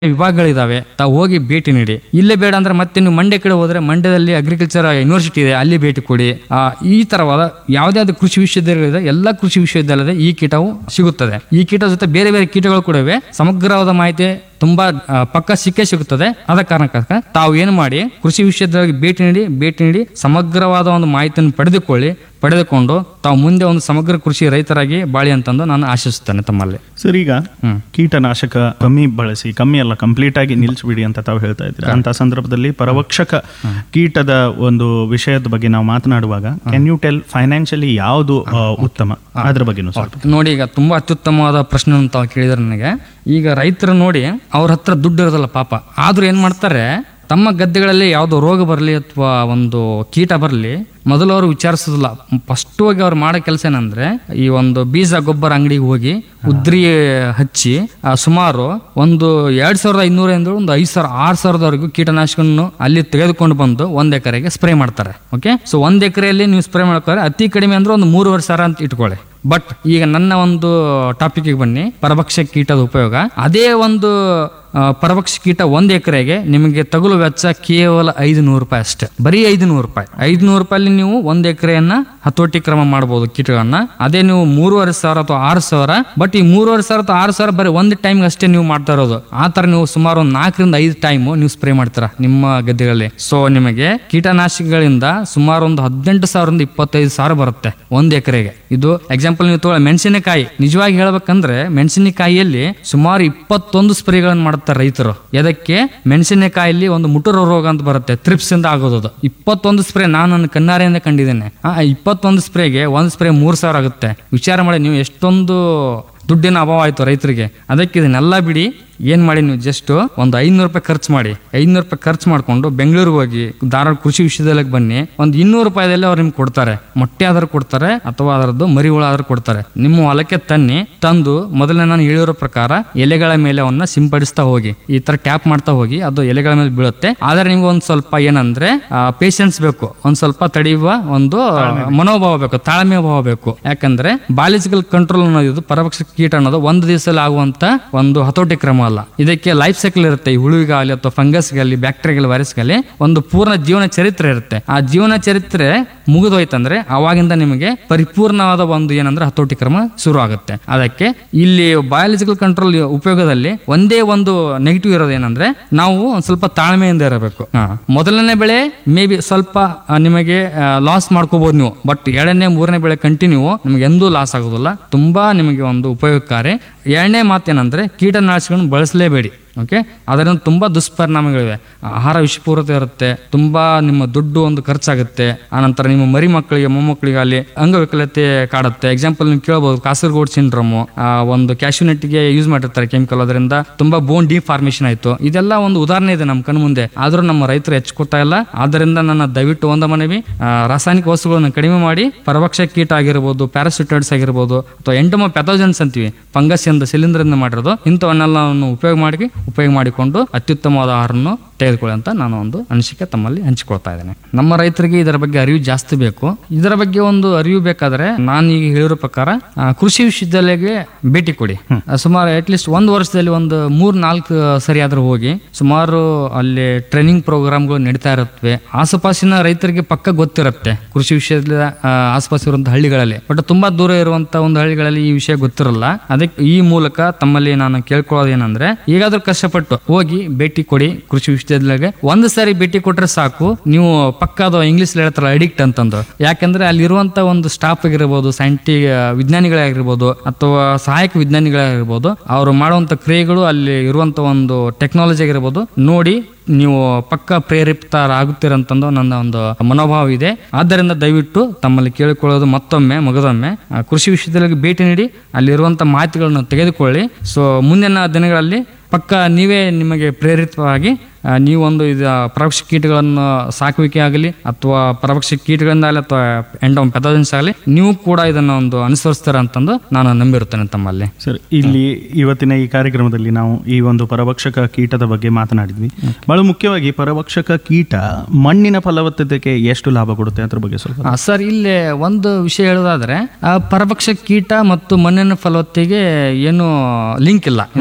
ವಿಭಾಗಗಳಿದಾವೆ ತಾವು ಹೋಗಿ ಭೇಟಿ ನೀಡಿ ಇಲ್ಲೇ ಬೇಡ ಅಂದ್ರೆ ಮತ್ತೆ ನೀವು ಮಂಡ್ಯ ಕಡೆ ಹೋದ್ರೆ ಮಂಡ್ಯದಲ್ಲಿ ಅಗ್ರಿಕಲ್ಚರ್ ಯೂನಿವರ್ಸಿಟಿ ಇದೆ ಅಲ್ಲಿ ಭೇಟಿ ಕೊಡಿ ಆ, ಈ ತರವಾದ ಯಾವುದ್ಯಾವ್ದು ಕೃಷಿ ವಿಶ್ವವಿದ್ಯಾಲಯಗಳಿದೆ ಎಲ್ಲ ಕೃಷಿ ವಿಶ್ವವಿದ್ಯಾಲಯದ ಈ ಕೀಟವು ಸಿಗುತ್ತದೆ ಈ ಕೀಟ ಜೊತೆ ಬೇರೆ ಬೇರೆ ಕೀಟಗಳು ಕೂಡ ಇವೆ ಸಮಗ್ರವಾದ ಮಾಹಿತಿ ತುಂಬಾ ಆ, ಪಕ್ಕ ಸಿಕ್ಕೇ ಸಿಗುತ್ತದೆ ಆದ ಕಾರಣಕ್ಕಾಗ ತಾವು ಏನು ಮಾಡಿ ಕೃಷಿ ವಿಶ್ವವಿದ್ಯಾಲಯಕ್ಕೆ ಭೇಟಿ ನೀಡಿ ಭೇಟಿ ನೀಡಿ ಸಮಗ್ರವಾದ ಒಂದು ಮಾಹಿತಿಯನ್ನು ಪಡೆದುಕೊಳ್ಳಿ ಪಡೆದುಕೊಂಡು ತಾವು ಮುಂದೆ ಒಂದು ಸಮಗ್ರ ಕೃಷಿ ರೈತರಾಗಿ ಬಾಳಿ ಅಂತಂದು ನಾನು ಆಶಿಸುತ್ತೇನೆ ತಮ್ಮಲ್ಲಿ ಸರ್ ಈಗ ಕೀಟನಾಶಕ ಕಮ್ಮಿ ಬಳಸಿ ಕಮ್ಮಿ ಅಲ್ಲ ಕಂಪ್ಲೀಟ್ ಆಗಿ ನಿಲ್ಲಿಸ್ಬಿಡಿ ಅಂತ ತಾವು ಹೇಳ್ತಾ ಇದ್ದೀರಾ ಅಂತ ಸಂದರ್ಭದಲ್ಲಿ ಪರವಕ್ಷಕ ಕೀಟದ ಒಂದು ವಿಷಯದ ಬಗ್ಗೆ ನಾವು ಮಾತನಾಡುವಾಗ ಕ್ಯಾನ್ ಯು ಟೆಲ್ ಫೈನಾನ್ಷಿಯಲಿ ಯಾವುದು ಆ, ಉತ್ತಮ ಅದ್ರ ಬಗ್ಗೆನೂ ಸ್ವಲ್ಪ ನೋಡಿ ಈಗ ತುಂಬಾ ಅತ್ಯುತ್ತಮವಾದ ಪ್ರಶ್ನೆ ತಾವು ಕೇಳಿದ್ರೆ ನನಗೆ ಈಗ ರೈತರು ನೋಡಿ ಅವ್ರ ಹತ್ರ ದುಡ್ಡು ಇರೋದಲ್ಲ ಪಾಪ ಆದ್ರೂ ಏನ್ ಮಾಡ್ತಾರೆ ತಮ್ಮ ಗದ್ದೆಗಳಲ್ಲಿ ಯಾವುದೋ ರೋಗ ಬರಲಿ ಅಥವಾ ಒಂದು ಕೀಟ ಬರಲಿ ಮೊದಲು ಅವರು ವಿಚಾರಿಸೋದಿಲ್ಲ ಫಸ್ಟ್ ಹೋಗಿ ಅವ್ರು ಮಾಡೋ ಕೆಲಸ ಏನಂದ್ರೆ ಈ ಒಂದು ಬೀಜ ಗೊಬ್ಬರ ಅಂಗಡಿಗೆ ಹೋಗಿ ಉದ್ರಿ ಹಚ್ಚಿ ಆ, ಸುಮಾರು ಒಂದು ಎರಡ್ ಸಾವಿರದ ಐನೂರಿಂದ ಒಂದು ಐದು ಸಾವಿರ ಆರು ಸಾವಿರದವರೆಗೂ ಕೀಟನಾಶಕವನ್ನು ಅಲ್ಲಿ ತೆಗೆದುಕೊಂಡು ಬಂದು ಒಂದ್ ಎಕರೆಗೆ ಸ್ಪ್ರೇ ಮಾಡ್ತಾರೆ ಓಕೆ ಸೊ ಒಂದ್ ಎಕರೆಯಲ್ಲಿ ನೀವು ಸ್ಪ್ರೇ ಮಾಡ್ತಾರೆ ಅತಿ ಕಡಿಮೆ ಅಂದ್ರೆ ಒಂದು ಮೂರುವರೆ ಸಾವಿರ ಅಂತ ಇಟ್ಕೊಳ್ಳಿ ಬಟ್ ಈಗ ನನ್ನ ಒಂದು ಟಾಪಿಕ್ಗೆ ಬನ್ನಿ ಪರಭಕ್ಷ ಕೀಟದ ಉಪಯೋಗ ಅದೇ ಒಂದು ಆ, ಪರಭಕ್ಷ ಕೀಟ ಒಂದ್ ಎಕರೆಗೆ ನಿಮಗೆ ತಗುಲು ವೆಚ್ಚ ಕೇವಲ ಐದು ನೂರು ರೂಪಾಯಿ ಅಷ್ಟೇ ಬರೀ ಐದು ನೂರು ರೂಪಾಯಿ ಐದು ನೂರು ರೂಪಾಯಲ್ಲಿ ನೀವು ಒಂದ್ ಎಕರೆಯನ್ನ ಹತೋಟಿ ಕ್ರಮ ಮಾಡಬಹುದು ಕೀಟಗಳನ್ನ ಅದೇ ನೀವು ಮೂರುವರೆ ಸಾವಿರ ಅಥವಾ ಆರು ಸಾವಿರ ಬಟ್ ಈ ಮೂರುವರೆ ಸಾವಿರ ಅಥವಾ ಆರು ಸಾವಿರ ಬರೀ ಒಂದು ಟೈಮ್ ಅಷ್ಟೇ ನೀವು ಮಾಡ್ತಾ ಇರೋದು ಆ ತರ ನೀವು ಸುಮಾರು ಒಂದು ನಾಲ್ಕರಿಂದ ಐದು ಟೈಮ್ ನೀವು ಸ್ಪ್ರೇ ಮಾಡ್ತೀರಾ ನಿಮ್ಮ ಗದ್ದೆಗಳಲ್ಲಿ ಸೊ ನಿಮಗೆ ಕೀಟನಾಶಕಗಳಿಂದ ಸುಮಾರು ಒಂದು ಹದಿನೆಂಟು ಸಾವಿರದಿಂದ ಇಪ್ಪತ್ತೈದು ಸಾವಿರ ಬರುತ್ತೆ ಒಂದು ಎಕರೆಗೆ ಇದು ಎಕ್ಸಾಂಪಲ್ ನೀವು ತಗೊಳ್ಳಿ ಮೆಣಸಿನಕಾಯಿ ನಿಜವಾಗಿ ಹೇಳ್ಬೇಕಂದ್ರೆ ಮೆಣಸಿನಕಾಯಿಯಲ್ಲಿ ಸುಮಾರು ಇಪ್ಪತ್ತೊಂದು ಸ್ಪ್ರೇಗಳನ್ನು ಮಾಡ್ತಾರೆ ರೈತರು ಎದಕ್ಕೆ ಮೆಣಸಿನಕಾಯಲ್ಲಿ ಒಂದು ಮುಟುರ ರೋಗ ಅಂತ ಬರುತ್ತೆ ಥ್ರಿಪ್ಸ್ ಇಂದ ಆಗೋದು ಅದು. ಇಪ್ಪತ್ತೊಂದು ಸ್ಪ್ರೇ ನಾನು ನನ್ನ ಕಣ್ಣಾರೆಯಿಂದ ಕಂಡಿದ್ದೇನೆ ಆ ಇಪ್ಪತ್ತೊಂದು ಸ್ಪ್ರೇಗೆ ಒಂದು ಸ್ಪ್ರೇ ಮೂರು ಸಾವಿರ ಆಗುತ್ತೆ ವಿಚಾರ ಮಾಡಿ ನೀವು ಎಷ್ಟೊಂದು ದುಡ್ಡಿನ ಅಭಾವ ಆಯ್ತು ರೈತರಿಗೆ ಅದಕ್ಕೆ ಇದನ್ನೆಲ್ಲ ಬಿಡಿ ಏನ್ ಮಾಡಿ ನೀವು ಜಸ್ಟ್ ಒಂದು ಐನೂರು ರೂಪಾಯಿ ಖರ್ಚು ಮಾಡಿ ಐನೂರು ರೂಪಾಯಿ ಖರ್ಚು ಮಾಡ್ಕೊಂಡು ಬೆಂಗಳೂರಿಗೆ ಹೋಗಿ ಧಾರವಾಡ ಕೃಷಿ ವಿಶ್ವವಿದ್ಯಾಲಯಕ್ಕೆ ಬನ್ನಿ ಒಂದು ಇನ್ನೂರು ರೂಪಾಯಿದಲ್ಲಿ ಅವ್ರು ನಿಮ್ಗೆ ಕೊಡ್ತಾರೆ ಮೊಟ್ಟೆ ಆದ್ರೂ ಕೊಡ್ತಾರೆ ಅಥವಾ ಅದರದ್ದು ಮರಿ ಹುಳ ಆದ್ರೂ ಕೊಡ್ತಾರೆ ನಿಮ್ಮ ಹೊಲಕ್ಕೆ ತನ್ನಿ ತಂದು ಮೊದಲನೇ ನಾನು ಹೇಳಿರೋ ಪ್ರಕಾರ ಎಲೆಗಳ ಮೇಲೆ ಅವನ್ನ ಸಿಂಪಡಿಸ್ತಾ ಹೋಗಿ ಈ ತರ ಟ್ಯಾಪ್ ಮಾಡ್ತಾ ಹೋಗಿ ಅದು ಎಲೆಗಳ ಮೇಲೆ ಬೀಳುತ್ತೆ ಆದ್ರೆ ನಿಮ್ಗೆ ಒಂದ್ ಸ್ವಲ್ಪ ಏನಂದ್ರೆ ಪೇಷನ್ಸ್ ಬೇಕು ಒಂದ್ ಸ್ವಲ್ಪ ತಡೆಯುವ ಒಂದು ಮನೋಭಾವ ಬೇಕು ತಾಳ್ಮೆ ಭಾವ ಬೇಕು ಯಾಕಂದ್ರೆ ಬಾಲಿಜಿಕಲ್ ಕಂಟ್ರೋಲ್ ಅನ್ನೋದು ಪರಭಕ್ಷ ಕೀಟ ಅನ್ನೋದು ಒಂದು ದಿವಸದಲ್ಲಿ ಆಗುವಂತ ಒಂದು ಹತೋಟಿ ಕ್ರಮ ಅಲ್ಲ ಇದಕ್ಕೆ ಲೈಫ್ ಸೈಕಲ್ ಇರುತ್ತೆ ಈ ಹುಳುವಿಗಾಗಲಿ ಅಥವಾ ಫಂಗಸ್ಗಾಗಲಿ ಬ್ಯಾಕ್ಟೀರಿಯಾಗಲಿ ವೈರಸ್ಗಾಗಲಿ ಒಂದು ಪೂರ್ಣ ಜೀವನ ಚರಿತ್ರೆ ಇರುತ್ತೆ ಆ ಜೀವನ ಚರಿತ್ರೆ ಮುಗಿದೋಯ್ತಂದ್ರೆ ಅವಾಗಿಂದ ನಿಮಗೆ ಪರಿಪೂರ್ಣವಾದ ಒಂದು ಏನಂದ್ರೆ ಹತೋಟಿ ಕ್ರಮ ಶುರು ಆಗುತ್ತೆ ಅದಕ್ಕೆ ಇಲ್ಲಿ ಬಯಾಲಜಿಕಲ್ ಕಂಟ್ರೋಲ್ ಉಪಯೋಗದಲ್ಲಿ ಒಂದೇ ಒಂದು ನೆಗೆಟಿವ್ ಇರೋದು ಏನಂದ್ರೆ ನಾವು ಒಂದ್ ಸ್ವಲ್ಪ ತಾಳ್ಮೆಯಿಂದ ಇರಬೇಕು ಹಾ. ಮೊದಲನೇ ಬೆಳೆ ಮೇ ಬಿ ಸ್ವಲ್ಪ ಆ, ನಿಮಗೆ ಲಾಸ್ ಮಾಡ್ಕೋಬಹುದು ನೀವು ಬಟ್ ಎರಡನೇ ಮೂರನೇ ಬೆಳೆ ಕಂಟಿನ್ಯೂ ನಿಮಗೆ ಎಂದೂ ಲಾಸ್ ಆಗೋದಿಲ್ಲ ತುಂಬಾ ನಿಮಗೆ ಒಂದು ಉಪಯೋಗಕಾರಿ ಎರಡನೇ ಮಾತೇನಂದ್ರೆ ಕೀಟನಾಶಕಗಳನ್ನು ಬಳಸಲೇಬೇಡಿ ಓಕೆ ಅದರಿಂದ ತುಂಬಾ ದುಷ್ಪರಿಣಾಮಗಳಿವೆ ಆಹಾರ ವಿಷಪೂರಿತ ಇರುತ್ತೆ ತುಂಬಾ ನಿಮ್ಮ ದುಡ್ಡು ಒಂದು ಖರ್ಚಾಗುತ್ತೆ ಆನಂತರ ನಿಮ್ಮ ಮರಿ ಮಕ್ಕಳಿಗೆ ಮೊಮ್ಮಕ್ಕಳಿಗೆ ಅಲ್ಲಿ ಅಂಗವಿಕಲತೆ ಕಾಡುತ್ತೆ ಎಕ್ಸಾಂಪಲ್ ನೀವು ಕೇಳಬಹುದು ಕಾಸರಗೋಡ್ ಸಿಂಡ್ರೋಮ್ ಒಂದು ಕ್ಯಾಶ್ಯೂನೆಟ್ಗೆ ಯೂಸ್ ಮಾಡಿರ್ತಾರೆ ಕೆಮಿಕಲ್ ಅದರಿಂದ ತುಂಬಾ ಬೋನ್ ಡಿಫಾರ್ಮೇಶನ್ ಆಯ್ತು ಇದೆಲ್ಲ ಒಂದು ಉದಾಹರಣೆ ಇದೆ ನಮ್ಮ ಕಣ್ಣು ಮುಂದೆ ಆದ್ರೂ ನಮ್ಮ ರೈತರು ಹೆಚ್ಚುಕೊತಾ ಇಲ್ಲ ಆದ್ರಿಂದ ನನ್ನ ದಯವಿಟ್ಟು ಒಂದು ಮನವಿ ಆ, ರಾಸಾಯನಿಕ ವಸ್ತುಗಳನ್ನು ಕಡಿಮೆ ಮಾಡಿ ಪರಭಕ್ಷ ಕೀಟ ಆಗಿರ್ಬೋದು ಪ್ಯಾರಾಸಿಟೈಡ್ಸ್ ಆಗಿರ್ಬೋದು ಅಥವಾ ಎಂಟಮ ಪ್ಯಾಥೋಜನ್ಸ್ ಅಂತೀವಿ ಫಂಗಸ್ ಇಂದ ಶಿಲೀಂಧ್ರದಿಂದ ಮಾಡಿರೋದು ಇಂಥವನ್ನೆಲ್ಲವನ್ನು ಉಪಯೋಗ ಮಾಡಿ ಉಪಯೋಗ ಮಾಡಿಕೊಂಡು ಅತ್ಯುತ್ತಮವಾದ ಆಹಾರವನ್ನು ತೆಗೆದುಕೊಳ್ಳಿ ಅಂತ ನಾನು ಒಂದು ಅನಿಸಿಕೆ ತಮ್ಮಲ್ಲಿ ಹಂಚಿಕೊಳ್ತಾ ಇದ್ದೇನೆ ನಮ್ಮ ರೈತರಿಗೆ ಇದರ ಬಗ್ಗೆ ಅರಿವು ಜಾಸ್ತಿ ಬೇಕು ಇದರ ಬಗ್ಗೆ ಒಂದು ಅರಿವು ಬೇಕಾದ್ರೆ ನಾನು ಈಗ ಹೇಳಿರೋ ಪ್ರಕಾರ ಆ, ಕೃಷಿ ವಿಶ್ವವಿದ್ಯಾಲಯಕ್ಕೆ ಭೇಟಿ ಕೊಡಿ ಆ, ಸುಮಾರು ಅಟ್ಲೀಸ್ಟ್ ಒಂದು ವರ್ಷದಲ್ಲಿ ಒಂದು ಮೂರ್ ನಾಲ್ಕು ಸರಿ ಆದ್ರೂ ಹೋಗಿ ಸುಮಾರು ಅಲ್ಲಿ ಟ್ರೈನಿಂಗ್ ಪ್ರೋಗ್ರಾಮ್ಗಳು ನಡೀತಾ ಇರುತ್ತವೆ ಆಸುಪಾಸಿನ ರೈತರಿಗೆ ಪಕ್ಕ ಗೊತ್ತಿರುತ್ತೆ ಕೃಷಿ ವಿಷಯದ ಆಸುಪಾಸು ಇರುವಂತ ಹಳ್ಳಿಗಳಲ್ಲಿ ಬಟ್ ತುಂಬಾ ದೂರ ಇರುವಂತ ಒಂದು ಹಳ್ಳಿಗಳಲ್ಲಿ ಈ ವಿಷಯ ಗೊತ್ತಿರಲ್ಲ ಅದಕ್ಕೆ ಈ ಮೂಲಕ ತಮ್ಮಲ್ಲಿ ನಾನು ಕೇಳ್ಕೊಳ್ಳೋದು ಏನಂದ್ರೆ ಈಗಾದ್ರೂ ಕಷ್ಟಪಟ್ಟು ಹೋಗಿ ಭೇಟಿ ಕೊಡಿ ಕೃಷಿ ವಿಶ್ವವಿದ್ಯಾಲಯಕ್ಕೆ ಒಂದು ಸಾರಿ ಭೇಟಿ ಕೊಟ್ರೆ ಸಾಕು ನೀವು ಪಕ್ಕ ಅದು ಇಂಗ್ಲಿಷ್ ಹೇಳ್ತಾರಲ್ಲ ಅಡಿಕ್ಟ್ ಅಂತಂದು ಯಾಕಂದ್ರೆ ಅಲ್ಲಿರುವಂತ ಒಂದು ಸ್ಟಾಫ್ ಆಗಿರ್ಬೋದು ಸೈಂಟಿ ವಿಜ್ಞಾನಿಗಳಾಗಿರ್ಬೋದು ಅಥವಾ ಸಹಾಯಕ ವಿಜ್ಞಾನಿಗಳಾಗಿರ್ಬೋದು ಅವರು ಮಾಡುವಂತ ಕ್ರಿಯೆಗಳು ಅಲ್ಲಿ ಇರುವಂತ ಒಂದು ಟೆಕ್ನಾಲಜಿ ಆಗಿರ್ಬೋದು ನೋಡಿ ನೀವು ಪಕ್ಕ ಪ್ರೇರೇಪಿತರಾಗುತ್ತೀರಂತಂದು ನನ್ನ ಒಂದು ಮನೋಭಾವ ಇದೆ ಆದ್ದರಿಂದ ದಯವಿಟ್ಟು ತಮ್ಮಲ್ಲಿ ಕೇಳಿಕೊಳ್ಳೋದು ಮತ್ತೊಮ್ಮೆ ಮಗದೊಮ್ಮೆ ಆ, ಕೃಷಿ ವಿಶ್ವವಿದ್ಯಾಲಯಕ್ಕೆ ಭೇಟಿ ನೀಡಿ ಅಲ್ಲಿರುವಂತ ಮಾಹಿತಿಗಳನ್ನು ತೆಗೆದುಕೊಳ್ಳಿ ಸೊ ಮುಂದಿನ ದಿನಗಳಲ್ಲಿ ಪಕ್ಕ ನೀವೇ ನಿಮಗೆ ಪ್ರೇರಿತವಾಗಿ ಆ, ನೀವೊಂದು ಇದು ಪರೋಕ್ಷ ಕೀಟಗಳನ್ನು ಸಾಕುವಿಕೆ ಆಗಲಿ ಅಥವಾ ಪರೋಕ್ಷ ಕೀಟಗಳಿಂದಾಗಲಿ ಅಥವಾ ಎಂಡೋ ಪೆಥೋಜನ್ಸ್ ಆಗಲಿ ನೀವು ಕೂಡ ಇದನ್ನು ಒಂದು ಅನುಸರಿಸ್ತೀರ ಅಂತಂದು ನಾನು ನಂಬಿರುತ್ತೇನೆ ತಮ್ಮಲ್ಲಿ ಸರ್ ಇಲ್ಲಿ ಇವತ್ತಿನ ಈ ಕಾರ್ಯಕ್ರಮದಲ್ಲಿ ನಾವು ಈ ಒಂದು ಪರಭಕ್ಷಕ ಕೀಟದ ಬಗ್ಗೆ ಮಾತನಾಡಿದ್ವಿ ಬಹಳ ಮುಖ್ಯವಾಗಿ ಪರಭಕ್ಷಕ ಕೀಟ ಮಣ್ಣಿನ ಫಲವತ್ತತೆಗೆ ಎಷ್ಟು ಲಾಭ ಕೊಡುತ್ತೆ ಅದ್ರ ಬಗ್ಗೆ ಸ್ವಲ್ಪ ಆ, ಸರ್ ಇಲ್ಲಿ ಒಂದು ವಿಷಯ ಹೇಳೋದಾದ್ರೆ ಆ, ಪರಭಕ್ಷ ಕೀಟ ಮತ್ತು ಮಣ್ಣಿನ ಫಲವತ್ತಿಗೆ ಏನು ಲಿಂಕ್ ಇಲ್ಲ ಇದರಲ್ಲಿ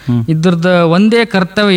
ಇದ್ರದ್ದು ಒಂದೇ ಕರ್ತವ್ಯ